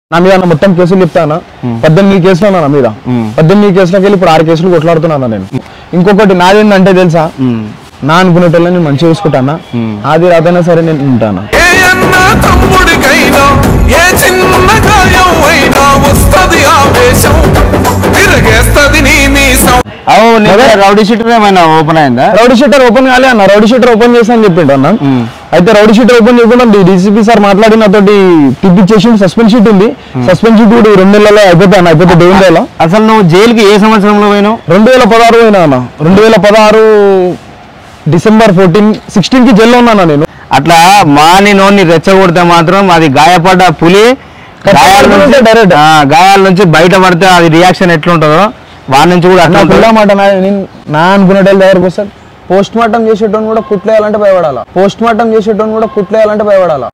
నా మీద అన్న మొత్తం కేసులు చెప్తానా పద్దెనిమిది కేసులు అన్న నా మీద పద్దెనిమిది కేసులకి వెళ్ళి ఇప్పుడు ఆరు కేసులు కొట్లాడుతున్నాను నేను ఇంకొకటి నాదేంటంటే తెలుసా నా అనుకునేటోళ్ళని నేను మంచిగా చూసుకుంటానా ఆది రాదైనా సరే నేను ఉంటాను ఏ అన్న తమ్ముడికైనా ఏ చిన్న గాయం అయినా వస్తది ఆవేశం తిరగేస్తది నీ మీసం అవు నీకు రౌడీ షీటర్ ఏమైనా ఓపెన్ అయిందా రౌడీ షీటర్ ఓపెన్ కాలే అన్న రౌడీ షీటర్ ఓపెన్ చేస్తా అని చెప్పిండు అన్న అయితే రౌడీ షీటర్ ఓపెన్ చేయకుండా డీసీపీ సార్ మాట్లాడి నాతోటి తిప్పించేసి సస్పెండ్ షీట్ ఉంది సస్పెండ్ షీట్ కూడా ఈ రెండు నెలల్లో అయిపోతాయి అన్న అయిపోతే దేవుని వేల అసలు నువ్వు జైలుకి ఏ సంవత్సరంలో పోయినావు రెండు వేల పదహారు అయినా అన్న రెండు వేల పదహారు డిసెంబర్ ఫోర్టీన్ సిక్స్టీన్ కి జైల్లో ఉన్నాను నేను అట్లా మాని నోని రెచ్చగొడితే మాత్రం అది గాయపడ్డ పులి గాయాల నుంచి డైరెక్ట్ ఆ, గాయాల నుంచి బయట పడితే అది రియాక్షన్ ఎట్లుంటుందో వాడి నుంచి కూడా అట్లా నా ఉంటుంది. పిల్ల మాట నా నేను నా అనుకునే దగ్గరకు వస్తాడు పోస్ట్ మార్టం చేసేటోని కూడా కుట్లేయాలంటే భయపడాలా పోస్ట్ మార్టం చేసేటోని కూడా కుట్లేయాలంటే భయపడాలా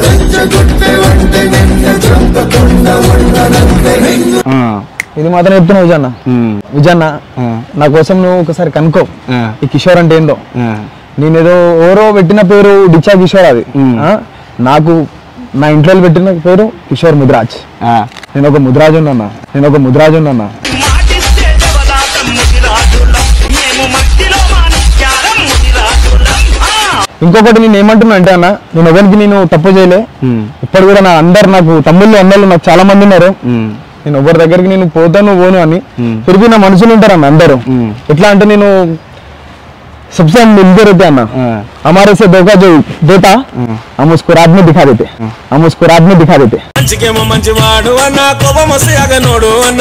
ఆ, ఇది మాత్రం చెప్తున్నా విజన్న ఉమ్, విజన్న ఆ, నా కోసం నువ్వు ఒకసారి కనుక్కో ఆ, ఈ కిషోర్ అంటే ఏందో ఆ. నేనేదో ఎవరో పెట్టిన పేరు డిచా కిషోర్ అది మ్. ఆ? నాకు నా ఇంట్లో పెట్టిన పేరు కిషోర్ ముద్రాజ్ ఆ. నేను ఒక ముద్రాజు ఉన్నా నేను ఒక ముద్రాజు ఉన్నా మాటిస్తే జవదాటం ముదిరాజులం మేము మట్టిలో మాణిక్యాలం ముదిరాజులం ఆ ఇంకొకటి నేను ఏమంటున్నా అంటే అన్న నేను ఎవరికి నేను తప్పు చేయలే ఉమ్, ఇప్పుడు కూడా నా అందరు నాకు తమ్ముళ్ళు అన్నలు నాకు చాలా మంది ఉన్నారు ఉమ్, నేను ఎవరి దగ్గరికి నేను పోతాను పోను అని మ్. తిరిగి నా మనుషులు ఉంటారు అన్న అందరూ మ్. ఎట్లా అంటే నేను सबसे हम मिलते रहते हैं ना ఆ. हमारे से धोखा जो देता हम उसको रात में दिखा देते हम उसको रात में दिखा देते మంచికేమో మంచివాడు అన్న కోపమొస్తే అగనోడు అన్న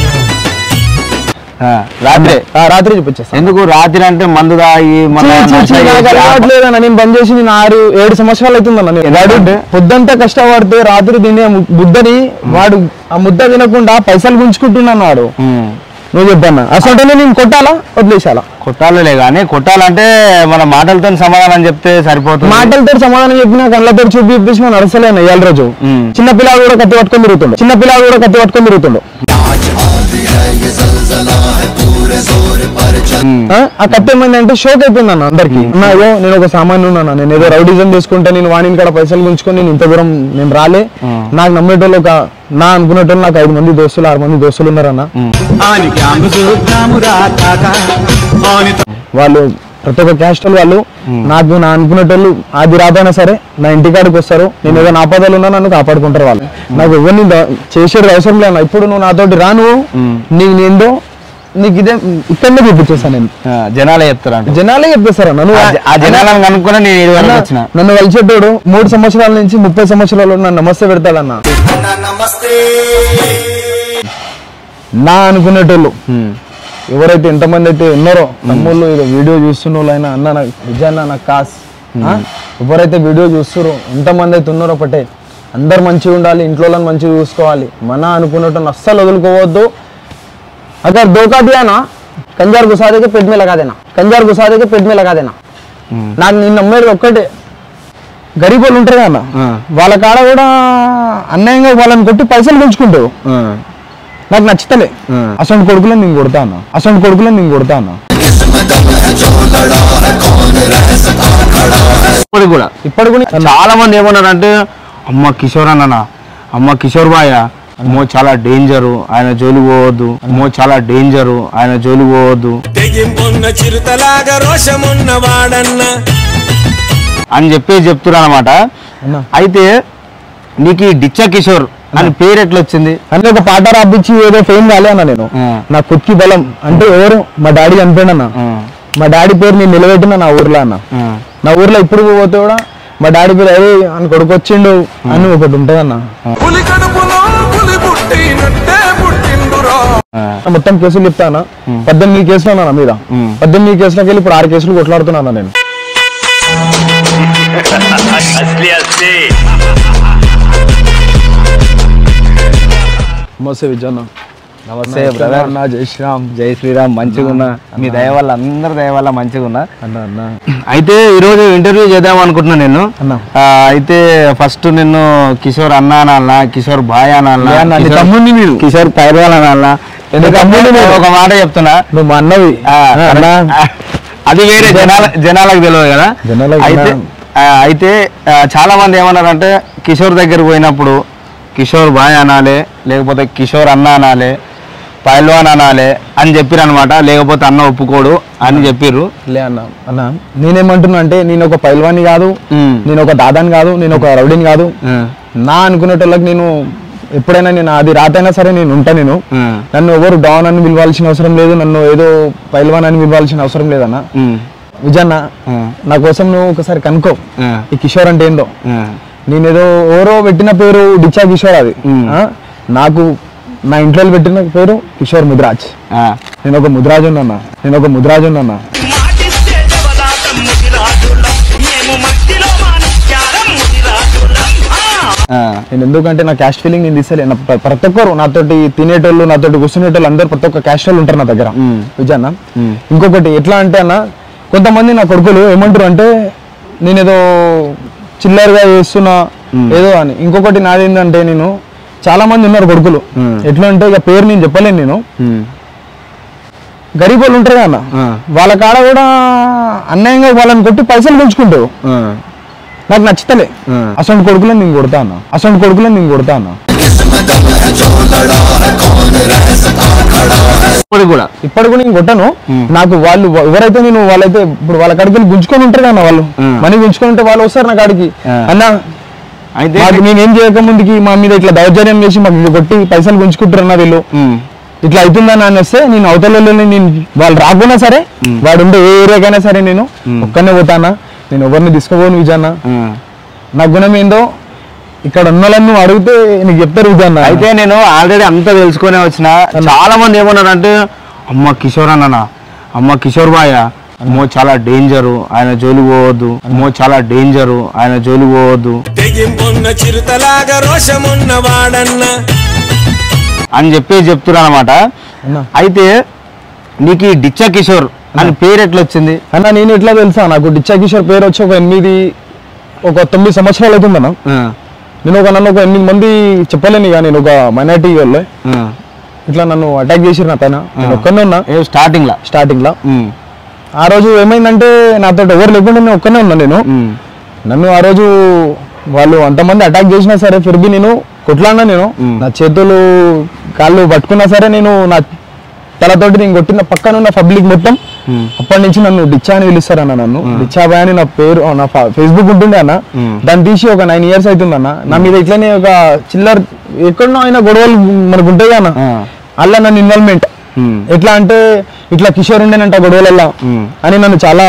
ఆ. రాత్రి ఆ, రాత్రి చూపించేస్తాను ఎందుకు రాత్రి అంటే మందు తాగి మళ్ళా చీ, చీ, చీ, నశ నాకు చేసి అలవాట్లేదన్న నేను బంద్ చేసి నేను ఆరు ఏడు సంవత్సరాలు అవుతుందన్న నేను వాడు పొద్దంతా కష్టపడితే రాత్రి తినే ము- ముద్దని వాడు ఆ ముద్ద తినకుండా పైసలు గుంజుకుంటున్నాను వాడు ఉమ్. నువ్వు చెప్పన్నా అసలు నేను కొట్టాలా వదిలేసాలా కొట్టాలలే కానీ కొట్టాలంటే మన మాటలతో సమాధానం చెప్తే సరిపోతుంది మాటలతో సమాధానం చెప్పిన కళ్ళతో చూపి చెప్పేసి మనం నడసలేను ఇవాళ రోజు మ్. చిన్న పిల్లలు కూడా కత్తి పట్టుకొని తిరుగుతుండు చిన్న పిల్లలు కూడా కత్తి పట్టుకొని తిరుగుతుండు ఉమ్. ఆ ఆ కత్తి ఏమైంది అంటే షోక్ అయిపోయింది అన్న అందరికి అన్న అయ్యో నేను ఒక సామాన్యుడు ఉన్నాను నేను ఏదో రౌడిజం చేసుకుంటే నేను వాణిని కాడ పైసలు గుంచుకొని నేను ఇంత దూరం నేను రాలే నాకు నమ్మేటోళ్ళు ఒక నా అనుకునేటోళ్ళు నాకు ఐదు మంది దోస్తులు ఆరు మంది దోస్తులు ఉన్నారన్న వాళ్ళు ప్రతి ఒక్క క్యాస్టల్ వాళ్ళు నాకు నా అనుకునేటోళ్ళు అది రాబోయినా సరే నా ఇంటికాడికి వస్తారు నేను ఏదైనా ఆపదలు ఉన్నా నన్ను కాపాడుకుంటారు వాళ్ళు నాకు ఎవరిని ద- చేసేది అవసరం లేదు ఇప్పుడు నువ్వు నాతోటి రాను నీకు నేందో నీకు ఇదే ఇక్కడనే చూపించేస్తాను నేను ఆ, జనాలే చెప్తారంట జనాలే చెప్పేస్తారా నన్ను ఆ జ- ఆ జనాలను కనుక్కొని నేను ఇది వరకు వచ్చిన నన్ను కలిసేటోడు మూడు సంవత్సరాల నుంచి ముప్పై సంవత్సరాలు నన్ను నమస్తే పెడతాడన్న నా అనుకునేటోళ్ళు ఉమ్. ఎవరైతే ఎంతమంది అయితే ఉన్నారో తమ్ముళ్ళు ఇది వీడియో చూస్తున్న వాళ్ళైనా అన్న నాకు నిజాన్న నాకు కాస్ ఆ? ఎవరైతే వీడియో చూస్తారో ఎంతమంది అయితే ఉన్నారో ఒకటే అందరు మంచిగా ఉండాలి ఇంట్లో వాళ్ళని మంచిగా చూసుకోవాలి మన అనుకున్నట్టు అస్సలు వదులుకోవద్దు అగర్ धोखा दिया ना कंजार घुसा देके पेट में लगा देना कंजार घुसा देके पेट में लगा देना నాకు నేను నమ్మేది ఒక్కటే గరీబ్ వాళ్ళు ఉంటారు కదా ఆ. వాళ్ళ కాడ కూడా అన్యాయంగా వాళ్ళని కొట్టి పైసలు పెంచుకుంటావు ఆ. నాకు నచ్చుతలే ఆ. అసలు కొడుకులను నేను కొడతా అన్న అసలు కొడుకులను నేను కొడతా అన్న ఇప్పుడు కూడా ఇప్పటి కూడా చాలా మంది ఏమన్నారంటే అమ్మ కిషోర్ అన్ననా అమ్మ కిషోర్ బాయ అమ్మో చాలా డేంజరు ఆయన జోలి పోవద్దు అమ్మో చాలా డేంజరు ఆయన జోలి పోవద్దు తెగింపున్న చిరుతలాగా రోషమున్న వాడన్న అని చెప్పి చెప్తున్నారు అనమాట అన్న. అయితే నీకు ఈ డిచ్చ కిషోర్ అని పేరు ఎట్లా వచ్చింది అంటే ఒక పాట రాపించి ఏదో ఫెయిమ్ కాలే అన్న నేను ఆ. నా కుత్కి బలం అంటే ఎవరు మా డాడీ చనిపోయిన అన్న ఆ, మా డాడీ పేరు నేను నిలబెట్టిన నా ఊర్లో అన్న ఆ, నా ఊర్లో ఇప్పుడు పోతే కూడా మా డాడీ పేరు అరే అని కొడుకు వచ్చిండు అని ఒకటి ఉంటుంది అన్న పులి కడుపులో పులి పుట్టినట్టే పుట్టిండురా ఆ. మొత్తం కేసులు చెప్తానా పద్దెనిమిది కేసులు ఉన్నా నా మీద మ్. పద్దెనిమిది కేసులకి వెళ్ళి ఇప్పుడు ఆరు కేసులు కొట్లాడుతున్నాను నేను నమస్తే విజయన్న నమస్తే బ్రదర్ అన్న జై శ్రీరామ్ జై శ్రీరామ్ మంచిగా ఉన్నా మీ దయ వల్ల అందరి దయ వల్ల మంచిగా ఉన్నా అన్న అన్న అయితే ఈరోజు ఇంటర్వ్యూ చేద్దాం అనుకుంటున్నా నేను అన్న. ఆ, అయితే ఫస్ట్ నిన్ను కిషోర్ అన్న అనాలనా కిషోర్ బాయ్ అనాలనా లే అన్న, నీ కిషోర్- తమ్ముడిని మీరు. కిషోర్ పైర్వాల్ అనాలనా ఎందుకంటే తమ్ముడిని మీరు. ఒక మాట చెప్తున్నా నువ్వు మా అన్నవి ఆ, అన్న ఆ, అది వేరే జనాల జనాలకు తెలియదు కదా జనాలకు అయితే జనా- ఆ, అయితే ఆ, చాలా మంది ఏమన్నారంటే కిషోర్ దగ్గర పోయినప్పుడు కిషోర్ బాయ్ అనాలి లేకపోతే కిషోర్ అన్న అనాలి పైల్వాన్ అనాలి అని చెప్పిరు అనమాట లేకపోతే అన్న ఒప్పుకోడు అని చెప్పిర్రు లే అన్న అన్న నేనేమంటున్నా అంటే నేను ఒక పైల్వాన్ని కాదు నేను ఒక దాదాని కాదు నేను ఒక రౌడీని కాదు నా అనుకునేటోళ్ళకి నేను ఎప్పుడైనా నేను అది రాతైనా సరే నేను ఉంటా నేను నన్ను ఎవరు డాన్ అని పిలవాల్సిన అవసరం లేదు నన్ను ఏదో పైల్వాన్ అని పిలవాల్సిన అవసరం లేదన్న విజయన్న నా కోసం నువ్వు ఒకసారి కనుక్కో ఈ కిషోర్ అంటే ఏందో నేనేదో ఎవరో పెట్టిన పేరు డిచా కిషోర్ అది ఆ? నాకు నా ఇంట్లో పెట్టిన పేరు కిషోర్ ముద్రాజ్ నేను ఒక ముద్రాజు అన్న నేను ఒక ముద్రాజు అన్న మాటిస్తే జవదాటం ముదిరాజులం మేము మట్టిలో మాణిక్యాలం ముదిరాజులం ఆ నేను ఎందుకంటే నా క్యాస్ట్ ఫీలింగ్ నేను తీసలే నా ప్ర- ప్రతి ఒక్కరు నాతోటి తినేటోళ్ళు నాతోటి కూర్చునేటోళ్ళు అందరు ప్రతి ఒక్క క్యాస్ట్ వాళ్ళు ఉంటారు నా దగ్గర విజయన్న ఇంకొకటి ఎట్లా అంటే అన్న కొంతమంది నా కొడుకులు ఏమంటారు అంటే నేను ఏదో చిల్లరగా చేస్తున్నా ఏదో అని ఇంకొకటి నాది ఏంటంటే నేను చాలా మంది ఉన్నారు కొడుకులు ఎట్లా అంటే ఇక పేరు నేను చెప్పలేను నేను గరీబ్ వాళ్ళు ఉంటారు కదా అన్న వాళ్ళ కాడ కూడా అన్యాయంగా వాళ్ళని కొట్టి పైసలు పెంచుకుంటారు నాకు నచ్చుతలే అసలు కొడుకులను నేను కొడతా అన్న అసలు కొడుకులను నేను కొడతా అన్న ఇప్పటికి కూడా ఇప్పటికి కూడా నేను కొట్టాను నాకు వాళ్ళు ఎవరైతే నేను వాళ్ళైతే ఇప్పుడు వాళ్ళ కాడికి వెళ్ళి గుంజుకొని ఉంటారు కదా వాళ్ళు మనీ గుంజుకొని ఉంటే వాళ్ళు వస్తారు నా కాడికి అన్న అయితే మాకు నేనేం చేయక ముందుకి మా మీద ఇట్లా దౌర్జన్యం చేసి మాకు ఇది కొట్టి పైసలు గుంజుకుంటారు అన్న వీళ్ళు ఉమ్, ఇట్లా అవుతుందని అని వస్తే నేను అవతల వాళ్ళని నేను వాళ్ళు రాకున్నా సరే వాడు ఉండే ఏ ఏరియాకైనా సరే నేను ఒక్కనే పోతానా నేను ఎవరిని తీసుకోపోను విజయన్న ఉమ్. నా గుణం ఏందో ఇక్కడ ఉన్న వాళ్ళని నువ్వు అడిగితే నీకు చెప్తారు విజయన్న అయితే నేను ఆల్రెడీ అంతా తెలుసుకునే వచ్చిన చాలా మంది ఏమన్నారంటే అమ్మ కిషోర్ అన్ననా అమ్మ కిషోర్ బాయ అమ్మో చాలా డేంజరు ఆయన జోలి పోవద్దు అమ్మో చాలా డేంజరు ఆయన జోలి పోవద్దు తెగింపున్న చిరుతలాగా రోషమున్న వాడన్న అని చెప్పి చెప్తున్నారు అనమాట అన్న. అయితే నీకు ఈ డిచ్చ కిషోర్ అని పేరు ఎట్లా వచ్చింది అన్న నేను ఎట్లా తెలుసా నాకు డిచ్చా కిషోర్ పేరు వచ్చి ఒక ఎనిమిది ఒక తొమ్మిది సంవత్సరాలు అవుతుందన్న నేను ఒక నన్ను ఒక ఎనిమిది మంది చెప్పలేను ఇక నేను ఒక మైనార్టీ వాళ్ళు ఇట్లా నన్ను అటాక్ చేసిరు నా పైన నేను ఒక్కనే ఉన్నా ఏ స్టార్టింగ్ లా స్టార్టింగ్ లో ఆ రోజు ఏమైందంటే నాతో ఎవరు లేకుండా నేను ఒక్కనే ఉన్నా నేను నన్ను ఆ రోజు వాళ్ళు అంతమంది అటాక్ చేసినా సరే ఫిర్బి నేను కొట్లాడినా నేను నా చేతులు కాళ్ళు పట్టుకున్నా సరే నేను నా తలతోటి నేను కొట్టిన పక్కన ఉన్న పబ్లిక్ మొత్తం అప్పటి నుంచి నన్ను డిచ్చా అని పిలుస్తారు అన్న నన్ను డిచ్చా బాయ్ అని నా పేరు నా ఫేస్బుక్ ఉంటుండే అన్న దాన్ని తీసి ఒక నైన్ ఇయర్స్ అవుతుంది అన్న నా మీద ఇట్లనే ఒక చిల్లర్ ఎక్కడనో అయినా గొడవలు మనకు ఉంటాయి అన్న అలా నన్ను ఇన్వాల్వ్మెంట్ ఎట్లా అంటే ఇట్లా కిషోర్ ఉండేనంట గొడవలల్లో అని నన్ను చాలా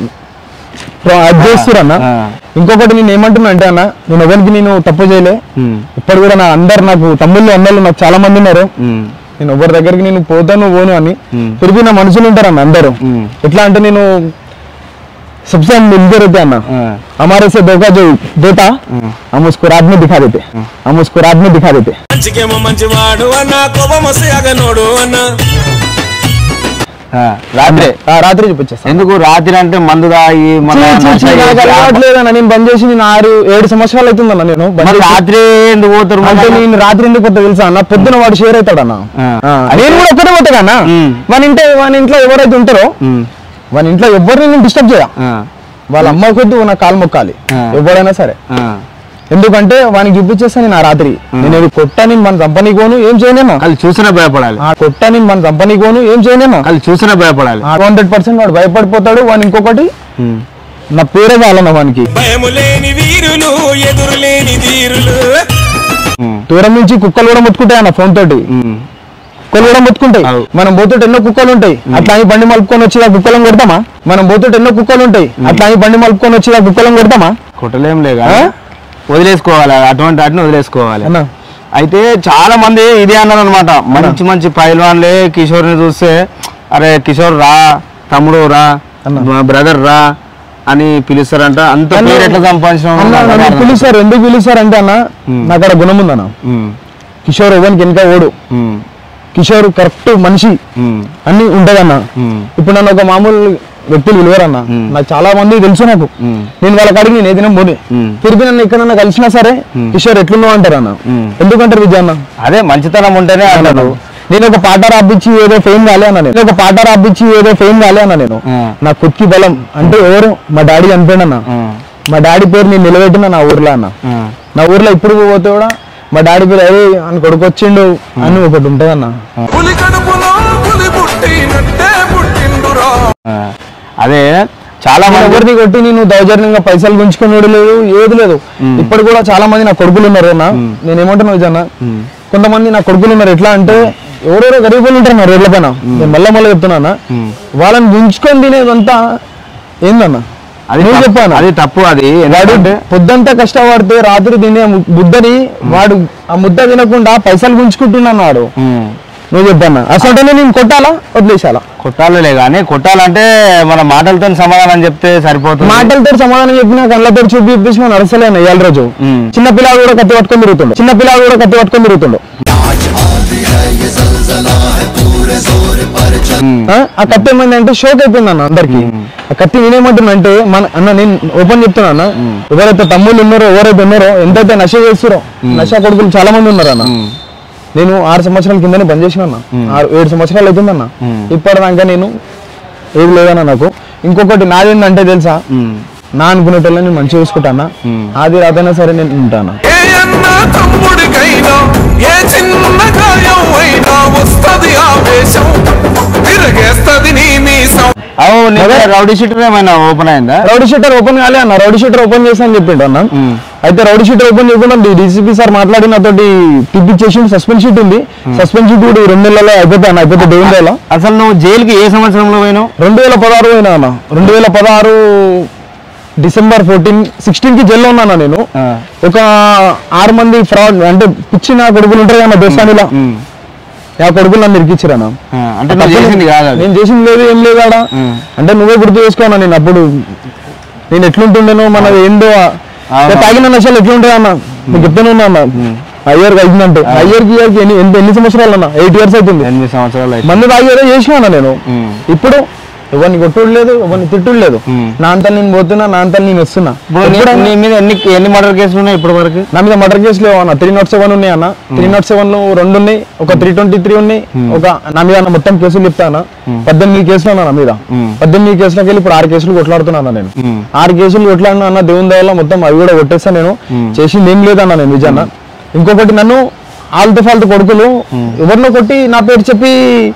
అది చేస్తురన్న ఆ. ఇంకొకటి నేను ఏమంటున్నా అంటే అన్న నేను ఎవరికి నేను తప్పు చేయలే ఇప్పుడు కూడా నా అందరు నాకు తమ్ముళ్ళు అన్నలు నాకు చాలా మంది ఉన్నారు నేను ఎవరి దగ్గరికి నేను పోతాను పోను అని తిరిగి నా మనుషులు ఉంటారు అన్న అందరూ ఎట్లా అంటే నేను सबसे हम मिलते रहते हैं ना हमारे से धोखा जो देता हम उसको रात में दिखा देते हम उसको रात में दिखा देते మంచికేమో మంచివాడు అన్న కోపమసి అగనోడు అన్న రాత్రి ఆ, రాత్రి చూపించేస్తాను ఎందుకు రాత్రి అంటే మందు తాగి మళ్ళా నశ చేసి అలవాట్లేదన్న నేను బంద్ చేసి నేను ఆరు ఏడు సంవత్సరాలు అవుతుందన్న నేను బంద్ మరి చేసి. రాత్రి ఎందుకు పోతారు అంటే మళ్ళా? నేను రాత్రి ఎందుకు పోతా తెలుసా అన్న పొద్దున వాడు షేర్ అవుతాడన్న ఆ. ఆ, నేను కూడా ఒక్కటే పోతా అన్న ఉమ్. మన ఇంట్లో మన ఇంట్లో ఎవరైతే ఉంటారో ఉమ్, మన ఇంట్లో ఎవరిని నేను డిస్టర్బ్ చేయ ఆ, వాళ్ళ అమ్మ కొద్ది నా కాలు మొక్కాలి ఆ. ఎవరైనా సరే ఆ. ఎందుకంటే వానికి చూపించేస్తాను నేను ఆ రాత్రి నేను ఇది కొట్టని మన చంపనీకోను ఏం చేయనేమో వాళ్ళు చూసినా భయపడాలి ఆ కొట్టని మన చంపనీకోను ఏం చేయనేమో వాళ్ళు చూసినా భయపడాలి టూ హండ్రెడ్ పర్సెంట్ వాడు భయపడిపోతాడు వాని ఇంకొకటి ఉమ్, నా పేరే కావాలన్న వానికి భయము లేని వీరులు ఎదురు లేని ధీరులు ఉమ్, దూరం నుంచి కుక్కలు కూడా ముట్టుకుంటాయి అన్న ఫోన్ తోటి ఉమ్. కుక్కలు కూడా ముట్టుకుంటాయి అవు. మనం పోతుంటే ఎన్నో కుక్కలు ఉంటాయి అట్లా అని బండి మలుపుకొని వచ్చి ఆ కుక్కలను కొడతామా మనం పోతుంటే ఎన్నో కుక్కలు ఉంటాయి అట్లా అని బండి మలుపుకొని వచ్చి ఆ కుక్కలను కొడతామా కొట్టలేం లేక ఆ? వదిలేసుకోవాలి అటువంటి వాటిని వదిలేసుకోవాలి అన్న అయితే చాలా మంది ఇదే అన్నారు అనమాట మంచి మంచి పైల్వాన్లే కిషోర్ని చూస్తే అరే కిషోర్ రా తమ్ముడు రా అన్న. బ్రదర్ రా అని పిలుస్తారంట అంత అన్న, పేరు ఎట్లా సంపాదించడం అన్న నన్ను పిలుస్తారు ఎందుకు పిలుస్తారు అంటే అన్న నాకు అక్కడ గుణం ఉందన్న కిషోర్ ఎవరికి వెనక ఓడు కిషోర్ కరెక్ట్ మనిషి అన్ని ఉంటదన్న ఇప్పుడు నన్ను ఒక మామూలు వ్యక్తులు విలువరన్న నాకు చాలా మంది తెలుసు నాకు నేను వాళ్ళ కాడికి నేను ఏదైనా పోనీ తిరిగి నన్ను ఎక్కడన్నా కలిసినా సరే కిషోర్ ఎట్లున్నావు అంటారు అన్న ఎందుకంటారు విద్య అన్న అదే మంచితనం ఉంటేనే అంటారు నేను ఒక పాట రాపించి ఏదో ఫేమ్ కాలే అన్న నేను ఒక పాట రాపించి ఏదో ఫేమ్ కాలే అన్న నేను ఆ. నా కుత్కి బలం అంటే ఎవరు మా డాడీ చనిపోయాడు అన్న మా డాడీ పేరు నేను నిలబెట్టిన నా ఊర్లో అన్న నా ఊర్లో ఇప్పుడు పోతే కూడా మా డాడీ పేరు అరే అని కొడుకు వచ్చిండు అని ఒకటి ఉంటుంది అన్న పులి కడుపులో పులి పుట్టినట్టే పుట్టిండురా ఆ, అదే చాలా నేను మంది ఎవరిని కొట్టి నేను దౌర్జన్యంగా పైసలు గుంజుకున్నాడు లేదు ఏది లేదు ఇప్పుడు కూడా చాలా మంది నా కొడుకులు ఉన్నారు అన్న నేను ఏమంటున్నా విజయన్న కొంతమంది నా కొడుకులు ఉన్నారు ఎట్లా అంటే ఎవరెవరో గరీబులు ఉంటారు నా రోడ్ల పైన నేను మళ్ళా మళ్ళీ చెప్తున్నా అన్న. వాళ్ళని గుంజుకొని తినేదంతా ఏందన్న అది నువ్వు తప్పు- చెప్పాను అది తప్పు అది వాడు ఎందుకంటే పొద్దంతా కష్టపడితే రాత్రి తినే ము- ముద్దని వాడు ఆ ముద్ద తినకుండా పైసలు గుంజుకుంటున్నాను వాడు ఉమ్. నువ్వు చెప్పాను అసలు నేను కొట్టాలా వదిలేసాలా కొట్టాలే కానీ కొట్టాలంటే మన మాటలతో సమాధానం చెప్తే సరిపోతుంది మాటలతో సమాధానం చెప్పిన కళ్ళతో చూపి చూపించి మనం నడసలేను ఇవాళ రోజు ఉమ్. చిన్న పిల్లలు కూడా కత్తి పట్టుకొని తిరుగుతుండు చిన్న పిల్లలు కూడా కత్తి పట్టుకొని తిరుగుతుండు ఆ? ఆ కత్తి ఏమైంది అంటే షోక్ అయిపోయింది అన్న అందరికి ఆ కత్తి నేనేమంటున్నా అంటే మన అన్న నేను ఓపెన్ చెప్తున్నా అన్న ఎవరైతే తమ్ముళ్ళు ఉన్నారో ఎవరైతే ఉన్నారో ఎంతైతే నశ చేస్తారో నశ కొడుకులు చాలా మంది ఉన్నారు అన్న నేను ఆరు సంవత్సరాల కిందనే పని చేసిన అన్న ఆరు ఏడు సంవత్సరాలు అవుతుందన్న ఇప్పటిదాకా నేను ఏది లేదన్న నాకు ఇంకొకటి నాదేంటంటే తెలుసా ఉమ్. నా అనుకునేటోళ్ళని నేను మంచిగా చూసుకుంటానా ఆది రాదైనా సరే నేను ఉంటాను ఏ అన్న తమ్ముడికైనా ఏ చిన్న గాయం అయినా వస్తది ఆవేశం తిరగేస్తది నీ మీసం అవు నీకు రౌడీ షీటర్ ఏమైనా ఓపెన్ అయిందా రౌడీ షీటర్ ఓపెన్ కాలే అన్న రౌడీ షీటర్ ఓపెన్ చేస్తా అని చెప్పిండు అన్న అయితే రౌడీ షీటర్ ఓపెన్ చేయకుండా డీసీపీ సార్ మాట్లాడి నాతోటి తిప్పించేసి సస్పెండ్ షీట్ ఉంది సస్పెండ్ షీట్ కూడా ఈ రెండు నెలల్లో అయిపోతాయి అన్న అయిపోతే దేవుని వేళ అసలు నువ్వు జైలుకి ఏ సంవత్సరంలో పోయినావు రెండు వేల పదహారు పోయినా అన్న రెండు వేల పదహారు డిసెంబర్ ఫోర్టీన్ సిక్స్టీన్ కి జైల్లో ఉన్నాను నేను ఆ. ఒక ఆరు మంది ఫ్రాడ్ అంటే పిచ్చిన కొడుకులు ఉంటారు కదా దోస్తానిలా ఉమ్. ఆ కొడుకులు నన్ను ఇరికిచ్చారన్న ఆ, అంటే నువ్వు చేసింది కాదు అది నేను చేసింది లేదు ఏం లేదు ఆడ ఉమ్. అంటే నువ్వే గుర్తు చేసుకోనా నేను అప్పుడు నేను ఎట్లుంటుండేనో మనది ఏందో అవును. నేను తాగిన నశాలు ఎట్లుంటాయి అన్న నేను చెప్తానే ఉన్నా అన్న అయ్యర్ కలిసిందంటే అయ్యర్ కి ఇయర్కి ఎన్ని ఎంత ఎన్ని సంవత్సరాలు అన్న ఎయిట్ ఇయర్స్ అవుతుంది ఎనిమిది సంవత్సరాలు అయితే మందు తాగేదో చేసినా అన్న నేను ఉమ్. ఇప్పుడు ఎవరిని కొట్టుడు లేదు ఎవరిని తిట్టుడు లేదు ఉమ్. నా అంతా నేను పోతున్నా నా అంతా నేను వస్తున్నా ఇప్పుడు నీ- ఎప్పుడైనా- నీ మీద ఎన్ని ఎన్ని మర్డర్ కేసులు ఉన్నాయి ఇప్పటి వరకు నా మీద మర్డర్ కేసులు లేవు అన్న త్రీ నాట్ సెవెన్ ఉన్నాయి అన్న త్రీ నాట్ సెవెన్ లో రెండు ఉన్నాయి ఒక త్రీ ట్వంటీ త్రీ ఉన్నాయి ఒక నా మీద అన్న మొత్తం కేసులు చెప్తాను పద్దెనిమిది కేసులు అన్న నా మీద మ్మ్. పద్దెనిమిది కేసులకి వెళ్ళి ఇప్పుడు ఆరు కేసులు కొట్లాడుతున్నాను నేను మ్మ్. ఆరు కేసులు కొట్లాడినా అన్న దేవుని దయలో మొత్తం అవి కూడా కొట్టేస్తా నేను చేసింది ఏం లేదన్న నేను నిజాన్న ఇంకొకటి నన్ను ఆల్తు ఫాల్తు కొడుకులు ఎవరినో కొట్టి నా పేరు చెప్పి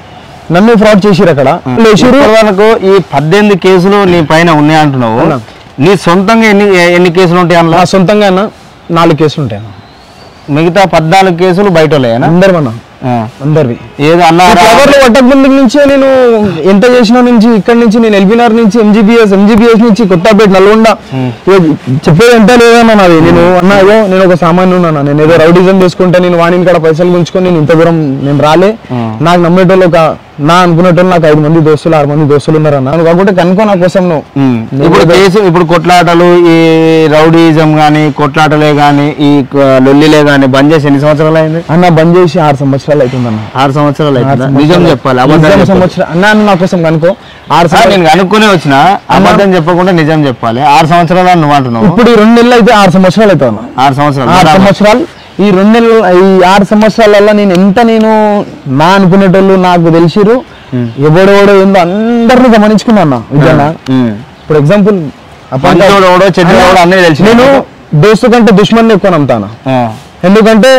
నన్ను ఫ్రాడ్ చేసిరు అక్కడ లేచిరు ఇప్పటి వరకు ఈ పద్దెనిమిది కేసులు నీ పైన ఉన్నాయి అంటున్నావు అవునా. నీ సొంతంగా ఎన్ని ఎన్ని కేసులు ఉంటాయి అందులో నా సొంతంగా అన్న నాలుగు కేసులు ఉంటాయి అన్న మిగతా పద్నాలుగు కేసులు బయట వాళ్ళేనా? అందరు అన్న ఆ అందరివి ఏదో అన్నారా ఫ్లవర్లు పట్టక ముందు నుంచే నేను ఎంత చేసిన నుంచి ఇక్కడ నుంచి నేను ఎల్బీఆర్ నుంచి ఎంజీబీఎస్ ఎంజీబీఎస్ నుంచి కొత్తపేట నల్గొండ ఇగో చెప్పేది ఎంత లేదన్నా నాది నేను అన్నా అయ్యో నేను ఒక సామాన్యుడు అన్న నేను ఏదో రౌడీజం చేసుకుంటా నేను వాణిని కూడా పైసలు గుంచుకొని నేను ఇంత దూరం నేను రాలే నాకు నమ్మేటోళ్ళు ఒక నా అనుకునేటోళ్ళు నాకు ఐదు మంది దోస్తులు ఆరు మంది దోస్తులు ఉన్నారన్న నువ్వు కాకుంటే కనుక్కో నా కోసం నువ్వు ఉమ్. ఇప్పుడు కేసు ఇప్పుడు కొట్లాటలు ఈ రౌడీజం గాని కొట్లాటలే గాని ఈ క- లొల్లిలే గాని బంద్ చేసి ఎన్ని సంవత్సరాలు అయింది అన్న బంద్ చేసి ఆరు సంవత్సరాలు అవుతుందన్న ఆరు సంవత్సరాలు ఆరు అవుతుందా? సంవత్సరాలు. నిజం చెప్పాలి అబద్ధం నిజం చెప్పాలి. సంవత్సరం అన్న అన్న నా కోసం కనుక్కో ఆరు ఆ, సంవత్సరాలు నేను అనుకునే వచ్చిన అబద్ధం చెప్పకుండా నిజం చెప్పాలి ఆరు సంవత్సరాలు అని నువ్వు అంటున్నావు ఇప్పుడు ఈ రెండు నెలలు అయితే ఆరు సంవత్సరాలు అవుతాను ఆరు సంవత్సరాలు ఆరు బరాబర్. సంవత్సరాలు ఈ రెండు నెలలు ఈ ఆరు సంవత్సరాలలో నేను ఎంత నేను నా అనుకునేటోళ్ళు నాకు తెలిసిరు ఎవడెవడో ఏందో అందరిని గమనించుకున్నా అన్న విజయన్న ఉమ్. ఇప్పుడు ఎగ్జాంపుల్ మంచోడు ఎవడో, చెడ్డోడు ఎవడో అన్నీ తెలిసి నేను దోస్తు కంటే దుష్మన్ ఎక్కువ నమ్ముతాను ఆ. ఎందుకంటే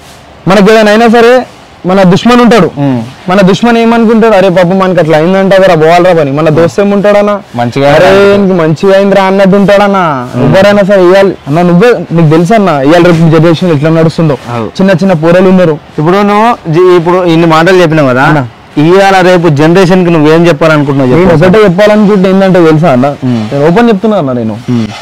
మనకి ఏదైనా అయినా సరే మన దుష్మన్ ఉంటాడు ఉమ్. మన దుష్మన్ ఏమనుకుంటాడు అరే పాపం మనకి అట్లా అయిందంటే రా పోవాలరా పని మన దోస్తు ఏముంటాడన్నా మంచిగా అరే నీకు మంచిగా అయిందిరా అన్నట్టు ఉంటాడన్నా ఎవరైనా సరే ఇవ్వాలి అన్న నువ్వే నీకు తెలుసా అన్న ఇవాళ రేపు జనరేషన్ ఎట్లా నడుస్తుందో అవు. చిన్న చిన్న పూరలు ఉన్నారు ఇప్పుడు నువ్వు జి- ఇప్పుడు ఇన్ని మాటలు చెప్పినావు కదా అన్న. ఇవాళ రేపు జనరేషన్ కి నువ్వేం చెప్పాలనుకుంటున్నావు నేను చెప్పు ఒకటే చెప్పాలనుకుంటే ఏంటంటే తెలుసా అన్న నేను ఓపెన్ చెప్తున్నా అన్న నేను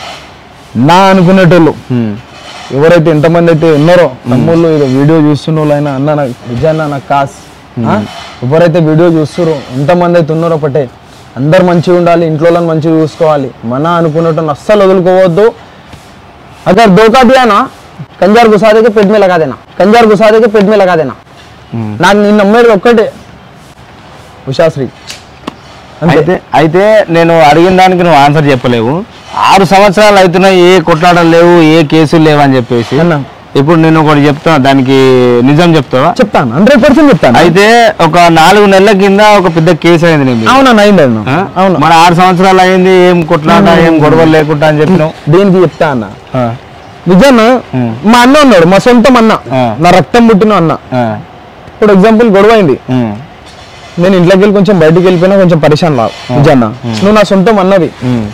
నా అనుకునేటోళ్ళు ఉమ్. ఎవరైతే ఎంతమంది అయితే ఉన్నారో తమ్ముళ్ళు ఇది వీడియో చూస్తున్న వాళ్ళైనా అన్న నాకు నిజాన్న నాకు కాస్ ఆ? ఎవరైతే వీడియో చూస్తారో ఎంతమంది అయితే ఉన్నారో ఒకటే అందరు మంచిగా ఉండాలి ఇంట్లో వాళ్ళని మంచిగా చూసుకోవాలి మన అనుకున్నట్టు అస్సలు వదులుకోవద్దు अगर धोखा दिया ना कंजार घुसा देके पेट में लगा देना कंजार घुसा देके पेट में लगा देना నాకు నిన్ను నమ్మేది ఒక్కటే ఉషాశ్రీ అంతే అయితే అయితే నేను అడిగిన దానికి నువ్వు ఆన్సర్ చెప్పలేవు ఆరు సంవత్సరాలు అవుతున్నాయి ఏ కొట్లాటలు లేవు ఏ కేసులు లేవు అని చెప్పేసి అన్న. ఇప్పుడు నేను ఒకటి చెప్తా దానికి నిజం చెప్తావా చెప్తాను హండ్రెడ్ పర్సెంట్ చెప్తాను అయితే ఒక నాలుగు నెలల కింద ఒక పెద్ద కేసు అయింది నీ మీద. అవునా అయింది అన్న ఆ? అవును మరి ఆరు సంవత్సరాలు అయింది ఏం కొట్లాట ఏం గొడవలు లేకుండా అని చెప్పినావు దేనికి చెప్తా అన్న ఆ. విజయన్న ఉమ్. మా అన్న ఉన్నాడు మా సొంతం అన్న ఆ. నా రక్తం పుట్టిన అన్న ఆ, ఇప్పుడు ఎగ్జాంపుల్ గొడవ అయింది ఉమ్, నేను ఇంట్లోకి వెళ్ళి కొంచెం బయటికి వెళ్ళిపోయినా కొంచెం పరిశాన్ లా విజయన్న నువ్వు నా సొంతం అన్నది ఉమ్,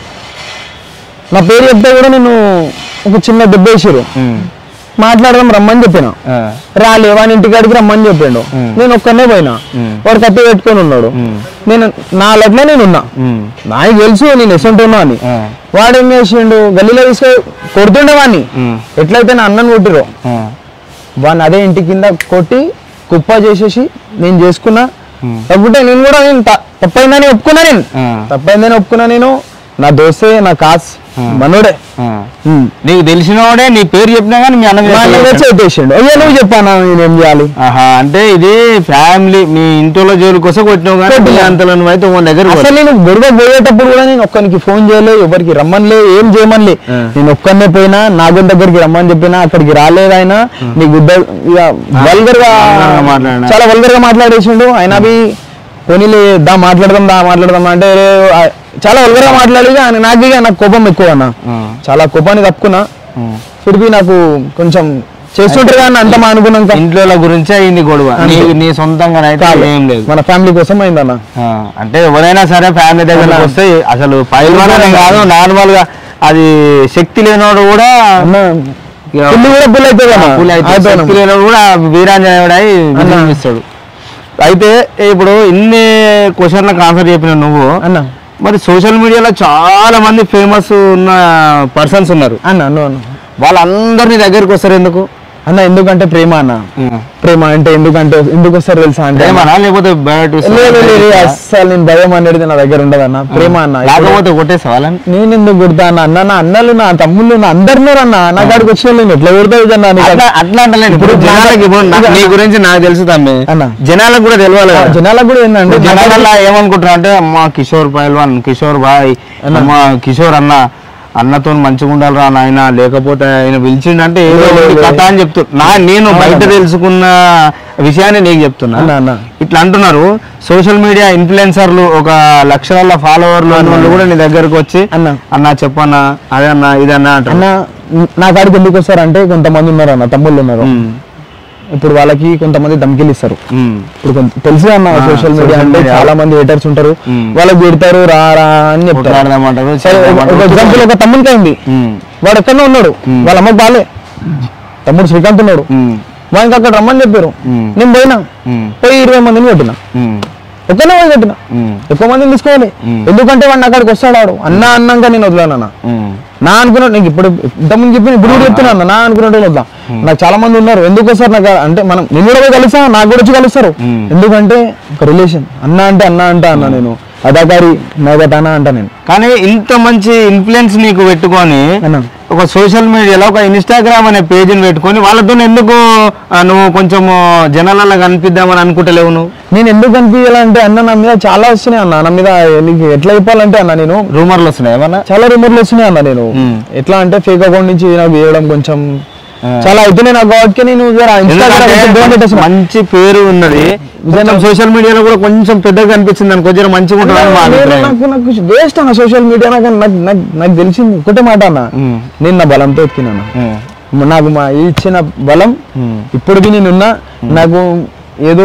నా పేరు చెప్తే కూడా నేను ఒక చిన్న దెబ్బ వేసారు ఉమ్, మాట్లాడదాం రమ్మని చెప్పిన ఆ, రాలే వాని ఇంటికాడికి రమ్మని చెప్పిండు నేను ఒక్కనే పోయినా ఉమ్. వాడు కత్తి పెట్టుకొని ఉన్నాడు ఉమ్. నేను నా లగ్న నేను ఉన్నా ఉమ్, నాకు తెలుసు నేను ఎసంటున్నా అని ఆ, వాడు ఏం చేసిండు గల్లీలో తీసుకొని కొడుతుండే వాడిని ఉమ్, ఎట్లయితే నా అన్నను కొట్టిరో ఆ, వాడిని అదే ఇంటి కింద కొట్టి కుప్ప చేసేసి నేను చేసుకున్నా తప్పుంటే నేను కూడా నేను త- తప్పైందని ఒప్పుకున్నా నేను ఆ, తప్పైందని ఒప్పుకున్నా నేను నా దోస్తే నా కాస్ మనోడే ఆ. నీకు తెలిసినవాడే నీ పేరు చెప్పినా కానీ మీ అన్న మీద మా అన్న ఎత్తులేడు. చేసేసిండు అయ్యో నువ్వు చెప్పానా నేనేం చేయాలి ఆహా అంటే ఇది ఫ్యామిలీ మీ ఇంట్లో జోలి కోసం కొట్టినావు కానీ కొట్టినా. నీ అంతలో నువ్వు అయితే ఓన్ దగ్గర అసలు నేను గొడవ పోయేటప్పుడు కూడా నేను ఒక్కరికి ఫోన్ చేయలే ఎవరికి రమ్మనిలే ఏం చేయమనిలే ఆ. నేను ఒక్కనే పోయినా నాగుని దగ్గరికి రమ్మని చెప్పినా అక్కడికి రాలేదు ఆయన నీకు గుద్ద ఇక వల్గర్ గా వల్గర్ గా మాట్లాడినా. చాలా వల్గర్ గా మాట్లాడేసిండు ఆయన అవి పోనీలే దా మాట్లాడదాం దా మాట్లాడదాం అంటే "రే, ఆ, చాలా వల్గర్ గా మాట్లాడి ఆయన నాకు ఇక నాకు కోపం ఎక్కువ అన్న చాలా కోపాన్ని తప్పుకున్నా ఫిర్బీ నాకు కొంచెం చేస్తుంటారు కానీ అంత మా అనుకున్నాక ఇంట్లో గురించే అయింది గొడవ నీ నీ సొంతంగా అయితే ఏం లేదు మన ఫ్యామిలీ కోసం అయిందన్న ఆ, అంటే ఎవరైనా సరే ఫ్యామిలీ దగ్గరకు వస్తే అసలు పైల్వాన్ కాదు నార్మల్ గా అది శక్తి లేనోడు కూడా అన్న ఇక పుల్లి కూడా పుల్ అవుతుంది అన్న పులి అయితే అయిపోయినాం. శక్తి లేనోడు కూడా వీరాంజనేయుడై విజృంభిస్తాడు అయితే ఇప్పుడు ఇన్ని క్వశ్చన్లకు ఆన్సర్ చెప్పిన నువ్వు అన్న మరి సోషల్ మీడియాలో చాలా మంది ఫేమస్ ఉన్న పర్సన్స్ ఉన్నారు అన్న అన్న అన్న వాళ్ళందరినీ దగ్గరికి వస్తారు ఎందుకు అన్న ఎందుకంటే ప్రేమ అన్న ప్రేమ అంటే ఎందుకంటే ఎందుకు వస్తారు తెలుసా అంటే ఏమన్నా లేకపోతే బయట లేదు లేదు అస్సలు నేను భయం అనేది నా దగ్గర ఉండదు అన్న ప్రేమ అన్న ఇప్పుడు లేకపోతే కొట్టేసా వాళ్ళని నేను ఎందుకు కొడతా అన్న అన్న నా అన్నలు నా తమ్ముళ్ళు నా అందరినూ అన్న నా కాడికి వచ్చిన వాళ్ళు నేను ఎట్లా కొడతావు అన్న నీకు అట్లా అట్లా అంటలేదు ఇప్పుడు ఇప్పుడు జనాలకి ఇప్పుడు నా- ఇక- నీ గురించి నాకు తెలుసు తమ్మి అన్న. జనాలకు కూడా తెలియాలి ఆ కదా జనాలకు కూడా ఏంటంటే ఇప్పుడు జనాలల్లో ఏమనుకుంటారు అంటే అమ్మ కిషోర్ పైల్వాన్ కిషోర్ బాయ్ అమ్మ కిషోర్ అన్న అన్నతో మంచిగా ఉండాలిరా నాయన లేకపోతే ఆయన పిలిచిండంటే ఏదో లేదు, ఒకటి లేదు. కథ అని చెప్తు నా నేను బయట తెలుసుకున్న విషయాన్ని నీకు చెప్తున్నా అన్న, అన్న. ఇట్లా అంటున్నారు సోషల్ మీడియా ఇన్ఫ్లుయెన్సర్లు ఒక లక్షల ఫాలోవర్లు ఉన్న వాళ్ళు కూడా నీ దగ్గరకు వచ్చి అన్న. అన్న చెప్పన్నా అదే అన్న ఇదన్నా అంటారు అన్న నా కాడికి ఎందుకు వస్తారంటే కొంతమంది ఉన్నారు అన్న తమ్ముళ్ళు ఉన్నారు ఉమ్, ఇప్పుడు వాళ్ళకి కొంతమంది ధమ్కిలు ఇస్తారు ఉమ్, ఇప్పుడు కొంత తెలుసు అన్న ఆ, సోషల్ మీడియా social అంటే media. చాలా మంది హేటర్స్ ఉంటారు మ్మ్. వాళ్ళకి పెడతారు రా రా అని చెప్తారు కొట్లాడదామంటారు, సరే ఒక- ఒక చేద్దామంటారు. ఎగ్జాంపుల్ ఒక తమ్మునికి అయింది ఉమ్, వాడు ఎక్కడో ఉన్నాడు మ్మ్. వాళ్ళ అమ్మకి బాలే తమ్ముడు శ్రీకాంత్ ఉన్నాడు ఉమ్, వానికి అక్కడ రమ్మని చెప్పారు మ్మ్. నేను పోయినా ఉమ్, పోయి ఇరవై మందిని కొట్టిన ఉమ్, ఒక్కనే పోయి కొట్టిన ఉమ్, ఎక్కువ మందిని తీసుకోవాలి మ్మ్. ఎందుకంటే వాడిని అక్కడికి వస్తాడు ఆడు అన్న అన్నాక నేను వదిలాను అన్న ఉమ్. నా అనుకున్నా నీకు ఇప్పుడు ఇంతకుముందు చెప్పిన ఇప్పుడు కూడా చెప్తున్నా అన్న నా అనుకున్నట్టు వద్దాం నాకు చాలా మంది ఉన్నారు ఎందుకు వస్తారు నాకు అంటే మనం నేను కూడా పోయి కలుస్తా నాకు కూడా వచ్చి కలుస్తారు మ్మ్. ఎందుకంటే ఒక రిలేషన్ అన్న అంటే అన్న అంటే అన్న నేను అదాకారి నగటానా అంట నేను కానీ ఇంత మంచి ఇన్ఫ్లుయెన్స్ నీకు పెట్టుకొని అన్న ఒక సోషల్ మీడియాలో ఒక ఇన్స్టాగ్రామ్ అనే పేజీని పెట్టుకొని వాళ్ళతో ఎందుకు ఆ, నువ్వు కొంచెం జనాలలో కనిపిద్దామని అనుకుంటలేవు నువ్వు నేను ఎందుకు కనిపించాలంటే అన్న నా మీద చాలా వస్తున్నాయి అన్న నా మీద నీకు ఎట్లా చెప్పాలంటే అన్న నేను రూమర్లు వస్తున్నాయి ఏమన్నా చాలా రూమర్లు వస్తున్నాయి అన్న నేను మ్మ్. ఎట్లా అంటే ఫేక్ అకౌంట్ నుంచి నాకు వేయడం కొంచెం ఆ. చాలా అవుతున్నాయి నాకు కాబట్టి నేను జర Instagram ఎందుకంటే కొంచెం దూరం పెట్టేస్తున్నా. మంచి పేరు ఉన్నది కొంచెం సోషల్ మీడియాలో కూడా కొంచెం పెద్దగా కనిపించింది అనుకో జర మంచిగా ఉంటుందని మా నేను- అభిప్రాయం నాకు నాకు వేస్ట్ అన్న సోషల్ మీడియా నాకు నాకు నాకు నాకు తెలిసింది ఒకటే మాట అన్న మ్మ్. నేను నా బలంతో ఎత్తికినాను ఉమ్, నాకు మా ఇచ్చిన బలం మ్మ్. ఇప్పటికి నేనున్నా నాకు ఏదో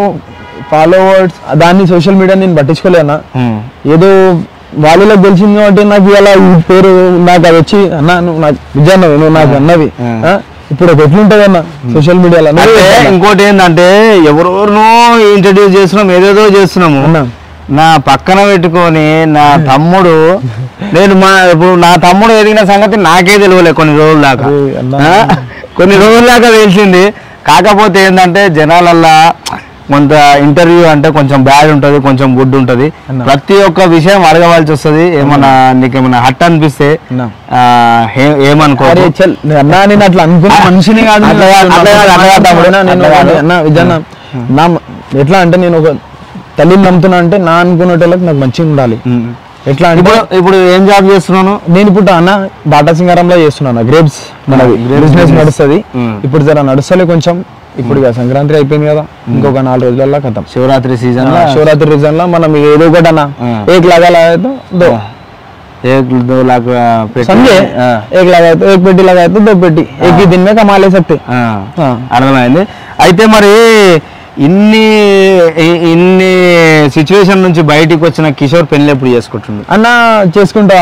ఫాలోవర్స్ దాన్ని సోషల్ మీడియా నేను పట్టించుకోలేనా ఉమ్, ఏదో వాళ్ళలో గెలిచింది కాబట్టి నాకు ఇలా ఈ పేరు నాకు అది వచ్చి అన్న నువ్వు నాకు విజయ్ అన్నవి నువ్వు నాకు అన్నవి మ్మ్. ఆ? ఇప్పుడు అది ఎట్లుంటది అన్న సోషల్ మీడియాలో నువ్వే అంటే చెప్పు అన్న. ఇంకోటి ఏంటంటే ఎవరెవరినో ఇంట్రడ్యూస్ చేస్తున్నాం ఏదేదో చేస్తున్నాము అన్న. నా పక్కన పెట్టుకొని నా తమ్ముడు నేను మా ఇప్పుడు నా తమ్ముడు ఎదిగిన సంగతి నాకే తెలియలే కొన్ని రోజుల దాకా అరే అన్న. ఆ? కొన్ని రోజుల దాకా తెలిసింది కాకపోతే ఏంటంటే జనాలల్లా కొంత ఇంటర్వ్యూ అంటే కొంచెం బ్యాడ్ ఉంటది కొంచెం గుడ్ ఉంటది అన్న. ప్రతి ఒక్క విషయం అడగవలసి వస్తది ఏమన్నా నీకు ఏమన్నా హట్ అనిపిస్తే అన్న. ఆ, ఏ- ఏమనుకో అరే చల్ అన్న నేను అట్లా అనుకున్న మనిషిని కాదు నేను. అట్లా కాదు, అట్లా కాదు, అట్లా కాదు తమ్ముడు. నేను అట్లా కాదు. అన్న విజయన్న నా ఎట్లా అంటే నేను ఒక తల్లిని నమ్ముతున్నా అంటే నా అనుకునేటోళ్ళకి నాకు మంచిగా ఉండాలి ఉమ్. ఎట్లా అంటే ఇప్పుడు ఇప్పుడు ఏం జాబ్ చేస్తున్నాను నేను ఇప్పుడు అన్న బాటా సింగారంలో చేస్తున్నాను గ్రేప్స్ మనది grapes బిజినెస్ business. నడుస్తుంది మ్మ్. ఇప్పుడు జర నడుస్తలే కొంచెం ఇప్పుడు ఇక సంక్రాంతి అయిపోయింది కదా ఇంకొక నాలుగు రోజులలో కథం శివరాత్రి సీజన్ శివరాత్రి రీజన్ లో మనం ఏదో ఒకటి అన్న ఆ. ఏక్ లగాల దో एक दो लाख आ, पेटी- समझे ఆ, एक लगाए तो एक पेटी लगाए तो दो पेटी एक ही दिन में कमा ले सकते ఆ, ఆ. అర్థమైంది అయితే మరి ఇన్ని ఇ- ఇన్ని సిచ్యువేషన్ నుంచి బయటికి వచ్చిన కిషోర్ పెళ్లి ఎప్పుడు చేసుకుంటుంది అన్న చేసుకుంటా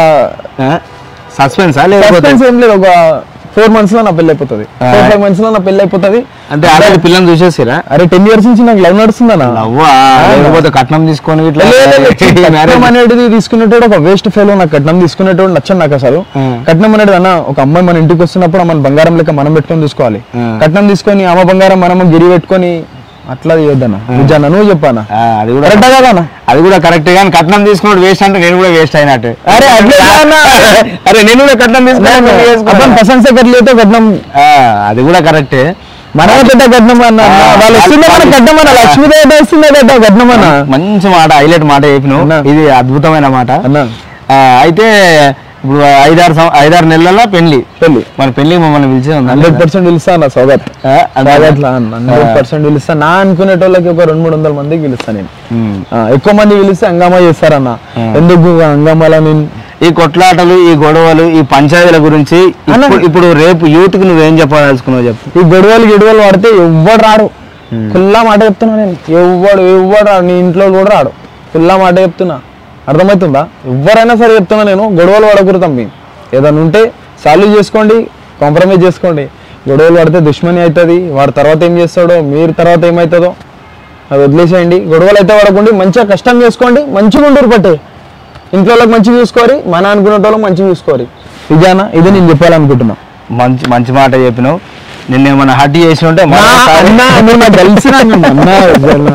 సస్పెన్సా లేకపోతే సస్పెన్స్ ఏం లేదు ఒక ఫోర్ మంత్స్ లో నా పెళ్లి అయిపోతుంది ఆ. ఫోర్ ఫైవ్ మంత్స్ లో నా పెళ్లి అయిపోతుంది అంటే ఆల్రెడీ పిల్లని చూసేసిరా అరే టెన్ ఇయర్స్ నుంచి నాకు లవ్ నడుస్తుందన్న అవ్వా లేకపోతే కట్నం తీసుకొని ఇట్లా లే, లే, లే, marriage. కట్నం అనేది తీసుకునేటోడు ఒక వేస్ట్ ఫెయిల్ నాకు కట్నం తీసుకునేటోడు నచ్చను నాకు అసలు ఆ. కట్నం అనేది అన్న ఒక అమ్మాయి మన ఇంటికి వస్తున్నప్పుడు మన బంగారం లెక్క మనం పెట్టుకొని తీసుకోవాలి ఆ. కట్నం తీసుకొని ఆమె బంగారం మనము గిరి పెట్టుకొని అట్లా చేయొద్దన్న నిజాన్న నువ్వు చెప్పానా ఆ, అది కూడా కరెక్టా కదా అన్న అది కూడా కరెక్ట్ కానీ కట్నం తీసుకున్నాడు వేస్ట్ అంటే నేను కూడా వేస్ట్ అయినట్టు అరే అట్లే కాదన్న. అరే నేను కూడా కట్నం తీసుకున్నాను పెళ్లి చేసుకున్నాను. अपन पसंद से कर लिए तो कट्నం ఆ, అది కూడా కరెక్టే మనమే పెద్ద కట్నం అన్న ఆ, వాళ్ళు వస్తుందే మన కట్నం అన్న లక్ష్మీదేవి వస్తుందే కదా కట్నం అన్న మంచి మాట హైలైట్ మాట చెప్పినావు అన్నా. ఇది అద్భుతమైన మాట అన్న ఆ, అయితే ఇప్పుడు ఐదారు సం- ఐదారు నెలల పెళ్లి పెళ్లి మన పెళ్లి మమ్మల్ని పిలిచే ఉంది హండ్రెడ్ పర్సెంట్ పిలుస్తా అన్న స్వాగత్ ఆ, అంతేనా? స్వాగత్ లా అన్న హండ్రెడ్ పర్సెంట్ పిలుస్తా నా అనుకునేటోళ్ళకి ఒక రెండు మూడు వందల మందికి పిలుస్తా నేను ఉమ్. ఆ, ఎక్కువ మంది పిలిస్తే హంగామా చేస్తారన్న ఎందుకు హంగామాలో నేను ఈ కొట్లాటలు ఈ గొడవలు ఈ పంచాయతీల గురించి అన్నా. ఇప్పుడు- ఇప్పుడు రేపు యూత్ కి నువ్వేం చెప్పదలుచుకున్నావు చెప్పు ఈ గొడవలు గిడవలు పడితే ఎవ్వడు రాడు కుల్లా మాట చెప్తున్నా నేను ఎవ్వడు ఎవ్వడు రాడు నీ ఇంట్లో కూడా రాడు కుల్లా మాట చెప్తున్నా అర్థమవుతుందా ఎవరైనా సరే చెప్తున్నా నేను గొడవలు పడకూడదు తమ్మి ఏదైనా ఉంటే సాల్వ్ చేసుకోండి కాంప్రమైజ్ చేసుకోండి గొడవలు పడితే దుష్మని అవుతుంది వాడు తర్వాత ఏం చేస్తాడో మీరు తర్వాత ఏమవుతుందో అది వదిలేసేయండి గొడవలు అయితే పడకండి మంచిగా కష్టం చేసుకోండి మంచిగా ఉండరు పట్టే ఇంట్లో వాళ్ళకి మంచిగా చూసుకోరి మన అనుకునే వాళ్ళకి మంచిగా చూసుకోరి ఇదేనా ఇది నేను చెప్పాలనుకుంటున్నా మంచి మంచి మాట చెప్పినావు నిన్న ఏమైనా హట్ చేసి ఉంటే నా మరోసారి- అన్న, నువ్వు నాకు తెలిసిన అన్న, అన్న, అన్న.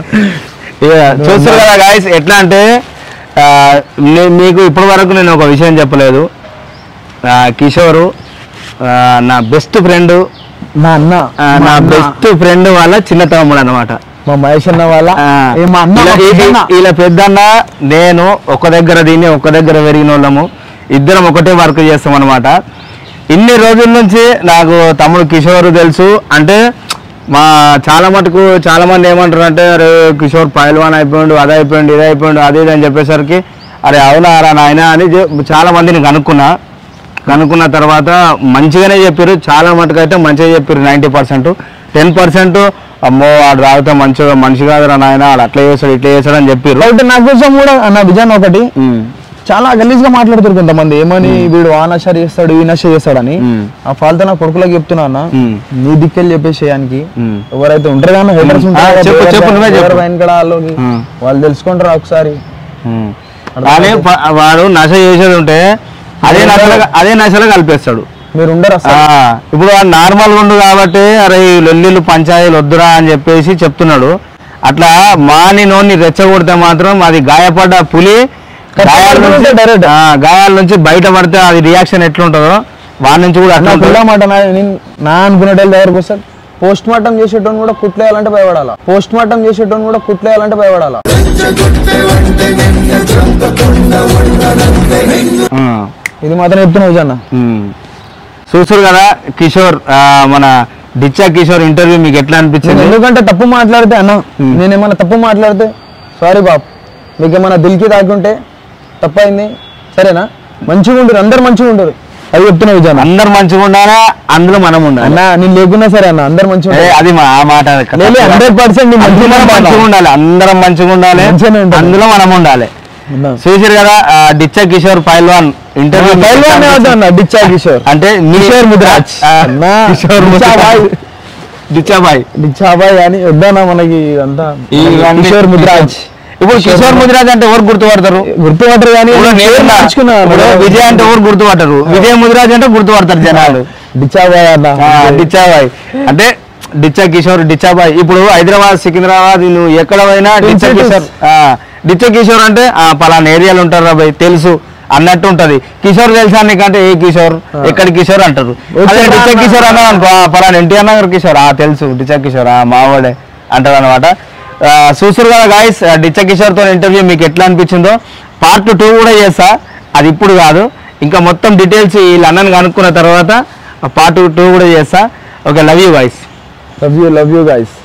ఇక చూస్తారు కదా గాయస్ ఎట్లా అంటే ఆ, నే- మీకు ఇప్పటి వరకు నేను ఒక విషయం చెప్పలేదు ఆ, కిషోరు ఆ, నా బెస్ట్ ఫ్రెండ్ నా అన్న నా మా అన్న, బెస్ట్ ఫ్రెండ్ వాళ్ళ చిన్న తమ్ముడు అనమాట మా మహేష్ అన్న వాళ్ళ ఏ మా అన్న మా పెద్దన్న. ఇలా పెద్దన్న నేను ఒక దగ్గర దీన్ని ఒక దగ్గర పెరిగిన వాళ్ళము ఇద్దరం ఒకటే వర్క్ చేస్తాం అనమాట ఇన్ని రోజుల నుంచి నాకు తమ్ముడు కిషోర్ తెలుసు అంటే మా చాలా మటుకు చాలా మంది ఏమంటారు అంటే అరే కిషోర్ పైల్వాన్ అయిపోయిండు అది అయిపోయిండు ఇది అయిపోయిండు అది ఇది అని చెప్పేసరికి అరే అవునా రా నాయన అని చె- చాలా మందిని కనుక్కున్నా కనుక్కున్న తర్వాత మంచిగానే చెప్పారు చాలా మటుకు అయితే మంచిగా చెప్పారు నైంటీ పర్సెంట్ టెన్ పర్సెంట్ అమ్మో వాడు తాగితే మంచిగా మనిషి కాదురా నాయన వాడు అట్లా చేస్తాడు ఇట్లా చేస్తాడు అని చెప్పారు కాబట్టి నా కోసం కూడా అన్న విజయన్ ఒకటి చాలా గలీజ్ గా మాట్లాడుతారు కొంతమంది ఏమని వీడు ఆ నష చేస్తాడు ఈ నష చేస్తాడని మ్మ్. ఆ ఫాల్తో నా కొడుకులకు చెప్తున్నా అన్న మ్మ్. నీ దిక్కెళ్ళి చెప్పేసేయానికి మ్మ్. ఎవరైతే ఉంటారు కానీ haters మ్మ్. ఉంటారు ఆ, కదా, చెప్పు, ఎవరు- చెప్పు, నువ్వే చెప్పు. ఎవరు వెనకడ వాళ్ళకి మ్మ్. వాళ్ళు తెలుసుకుంటారా ఒకసారి ఉమ్. కానీ ప- వాడు నశ చేసేది ఉంటే అదే నశలో అదే నశలో కలిపేస్తాడు మీరు ఉండరు ఆ, అసలు ఇప్పుడు వాడు నార్మల్ ఉండు కాబట్టి అరే ఈ లొల్లిలు పంచాయతీలు వద్దురా అని చెప్పేసి చెప్తున్నాడు అట్లా మాని నోని రెచ్చగొడితే మాత్రం అది గాయపడ్డ పులి గాయాల నుంచి డైరెక్ట్ ఆ, గాయాల నుంచి బయట పడితే అది రియాక్షన్ ఎట్లుంటుందో వాడి నుంచి కూడా అట్లా నా ఉంటుంది. పిల్ల మాట నా- నేను నా అనుకునేటోళ్ళ దగ్గరకు వస్తాడు పోస్ట్ మార్టం చేసేటోని కూడా కుట్లేయాలంటే భయపడాలా పోస్ట్ మార్టం చేసేటోని కూడా కుట్లేయాలంటే భయపడాలా ఆ. ఇది మాత్రం చెప్తున్నా విజయన్న ఉమ్. చూస్తారు కదా కిషోర్ ఆ, మన డిచ్చా కిషోర్ ఇంటర్వ్యూ మీకు ఎట్లా నేను అనిపించింది ఎందుకంటే తప్పు మాట్లాడితే అన్న నేను ఏమైనా తప్పు మాట్లాడితే సారీ బాబ్ మీకు ఏమైనా దిల్కి తాకుంటే తప్పైంది సరేనా మంచిగా ఉండరు అందరు మంచిగా ఉండరు అది చెప్తున్నా విజయన్న అందరు మంచిగా ఉండాలా అందులో మనం ఉండాలి అన్న నేను లేకున్నా సరే అన్న అందరు మంచిగా ఏ, ఉండరు అది మా ఆ మాట హండ్రెడ్ పర్సెంట్ అందరం మంచిగా ఉండాలి అందరం మంచిగా ఉండాలి మంచిగానే ఉండాలి. అందులో మనం ఉండాలి చూసారు కదా ఆ, డిచ్చా కిషోర్ పైల్వాన్ ఇంటర్వ్యూ పైల్వాన్ అన్న డిచ్చా కిషోర్ అంటే నీ- కిషోర్ ముద్రాజ్ ఆ, అన్న, కిషోర్ డిచ్చా బాయ్. ముద్రాజ్ డిచ్చా బాయ్ డిచ్చా బాయ్ అని వద్దన్నా మనకి అంతా ఇవన్నీ- కిషోర్ ముద్రాజ్ ఇప్పుడు కిషోర్ ముదిరాజ్ అంటే ఎవరు గుర్తుపడతారు గుర్తుపట్టరు కానీ ఇప్పుడు నేను పేరు ఉన్నా. మార్చుకున్నా. ఇప్పుడు విజయ్ అంటే ఎవరు గుర్తుపడతారు విజయ్ ముదిరాజ్ అంటే గుర్తుపడతారు జనాలు డిచ్చా బాయ్ అన్న ఆ, డిచ్చాబాయ్ అంటే డిచ్చా కిషోర్ డిచ్చాబాయ్ ఇప్పుడు హైదరాబాద్ సికింద్రాబాద్ నువ్వు ఎక్కడ పోయినా డిచ్చా cities. కిషోర్ ఆ, డిచ్చా కిషోర్ అంటే ఆ, పలానా ఏరియాలో ఉంటారు రా భయ్ తెలుసు అన్నట్టు ఉంటది కిషోర్ తెలుసా నీకంటే ఏ కిషోర్ ఎక్కడ కిషోర్ అంటారు అదే వచ్చాడా డిచ్చా అన్న? కిషోర్ అన్నా అనుకో ఆ, పలానా ఎన్టీఆర్ నగర్ కిషోర్ ఆ తెలుసు డిచ్చా కిషోర్ ఆ మావాడే అంటారు అనమాట చూసారు కదా గాయస్ డిచ్చా కిషోర్ తో ఇంటర్వ్యూ మీకు ఎట్లా అనిపించిందో పార్ట్ టూ కూడా చేస్తా అది ఇప్పుడు కాదు ఇంకా మొత్తం డీటెయిల్స్ వీళ్ళు అన్నని కనుక్కున్న తర్వాత పార్ట్ టూ కూడా చేస్తా okay love you guys love you love you guys